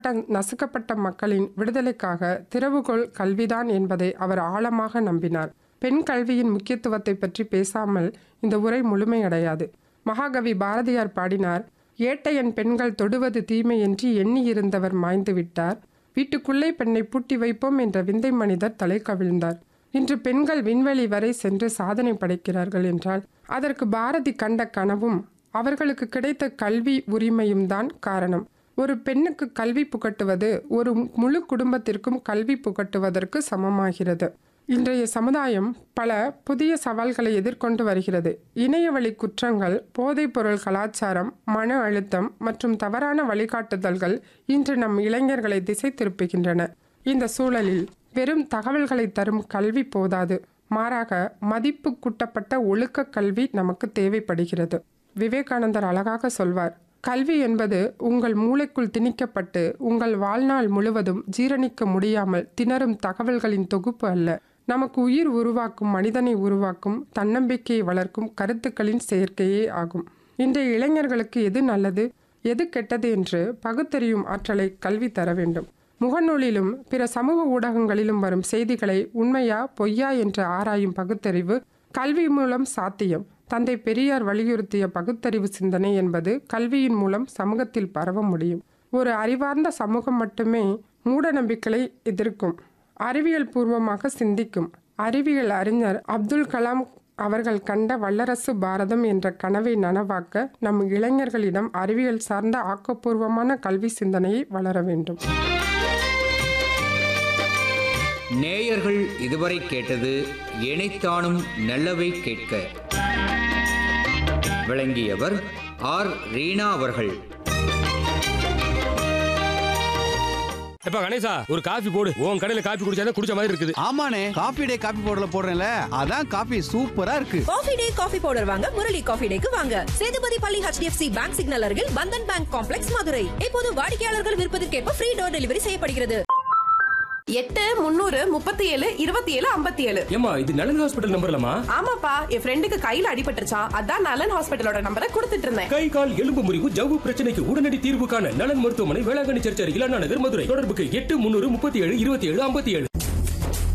நசுக்கப்பட்ட மக்களின் விடுதலைக்காக திறவுகோல் கல்விதான் என்பதை அவர் ஆழமாக நம்பினார் பெண் கல்வியின் முக்கியத்துவத்தை பற்றி பேசாமல் இந்த உரை முழுமையடையாது மகாகவி பாரதியார் பாடினார் ஏட்டையன் பெண்கள் தொடுவது தீமை என்று எண்ணி இருந்தவர் மாய்ந்து விட்டார் வீட்டுக்குள்ளே பெண்ணை பூட்டி வைப்போம் என்ற விந்தை மனிதர் தலை கவிழ்ந்தார் இன்று பெண்கள் விண்வெளி வரை சென்று சாதனை படைக்கிறார்கள் என்றால் அதற்கு பாரதி கண்ட கனவும் அவர்களுக்கு கிடைத்த கல்வி உரிமையும் தான் காரணம் ஒரு பெண்ணுக்கு கல்வி புகட்டுவது ஒரு முழு குடும்பத்திற்கும் கல்வி புகட்டுவதற்கு சமமாகிறது இன்றைய சமுதாயம் பல புதிய சவால்களை எதிர்கொண்டு வருகிறது இணையவழி குற்றங்கள் போதைப்பொருள் கலாச்சாரம் மன அழுத்தம் மற்றும் தவறான வழிகாட்டுதல்கள் இன்று நம் இளைஞர்களை திசை திருப்புகின்றன இந்த சூழலில் வெறும் தகவல்களை தரும் கல்வி போதாது மாறாக மதிப்பு கூட்டப்பட்ட ஒழுக்க கல்வி நமக்கு தேவைப்படுகிறது விவேகானந்தர் அழகாக சொல்வார் கல்வி என்பது உங்கள் மூளைக்குள் திணிக்கப்பட்டு உங்கள் வாழ்நாள் முழுவதும் ஜீரணிக்க முடியாமல் திணறும் தகவல்களின் தொகுப்பு அல்ல நமக்கு உயிர் உருவாக்கும் மனிதனை உருவாக்கும் தன்னம்பிக்கையை வளர்க்கும் கருத்துக்களின் செயற்கையே ஆகும் இன்றைய இளைஞர்களுக்கு எது நல்லது எது கெட்டது என்று பகுத்தறியும் ஆற்றலை கல்வி தர வேண்டும் முகநூலிலும் பிற சமூக ஊடகங்களிலும் வரும் செய்திகளை உண்மையா பொய்யா என்று ஆராயும் பகுத்தறிவு கல்வி மூலம் சாத்தியம் தந்தை பெரியார் வலியுறுத்திய பகுத்தறிவு சிந்தனை என்பது கல்வியின் மூலம் சமூகத்தில் பரவ முடியும் ஒரு அறிவார்ந்த சமூகம் மட்டுமே மூட நம்பிக்கைகளை எதிர்க்கும் அறிவியல் பூர்வமாக சிந்திக்கும் அறிவியல் அறிஞர் அப்துல் கலாம் அவர்கள் கண்ட வல்லரசு பாரதம் என்ற கனவை நனவாக்க நம் இளைஞர்களிடம் அறிவியல் சார்ந்த ஆக்கப்பூர்வமான கல்வி சிந்தனையை வளர வேண்டும் நேயர்கள் இதுவரை கேட்டது இணைத்தானும் நல்லவை கேட்க விளங்கியவர் ஆர் ரீனா அவர்கள் எப்ப கணேசா ஒரு காஃபி போடு உன் கடையில காஃபி குடிச்சாதான் குடிச்ச மாதிரி இருக்குது ஆமாண்ணே காபி டே காபி பவுடர்ல போடுறேன்ல அதான் காபி சூப்பரா இருக்கு காஃபி டே காஃபி பவுடர் வாங்க முரளி காஃபி டேக்கு வாங்க சேதுபதி பள்ளி ஹெச்டிஎஃப்சி பேங்க் சிக்னல் அருகில் பந்தன் பேங்க் காம்ப்ளெக்ஸ் மதுரை இப்போது வாடிக்கையாளர்கள் விருப்பத்திற்கேற்ப ஃப்ரீ டோர் டெலிவரி செய்யப்படுகிறது எட்டு முந்நூறு முப்பத்தி ஏழு இருபத்தி ஏழு ஐம்பத்தி ஏழு ஏமா இது நலன் ஹாஸ்பிட்டல் நம்பர்லமா ஆமாப்பா என் ஃப்ரெண்டுக்கு கையில அடிபட்டுருச்சான் அதான் நலன் ஹாஸ்பிட்டலோட நம்பரை கொடுத்துட்டு இருந்தேன் கை கால் எலும்பு முறிவு ஜவ்வு பிரச்சனைக்கு உடனடி தீர்வு காண நலன் மருத்துவமனை வேளாங்கண்ணி சர்ச்சை இளநா நகர் மதுரை தொடர்புக்கு எட்டு முன்னூறு முப்பத்தி ஏழு இருபத்தி ஏழு ஐம்பத்தி ஏழு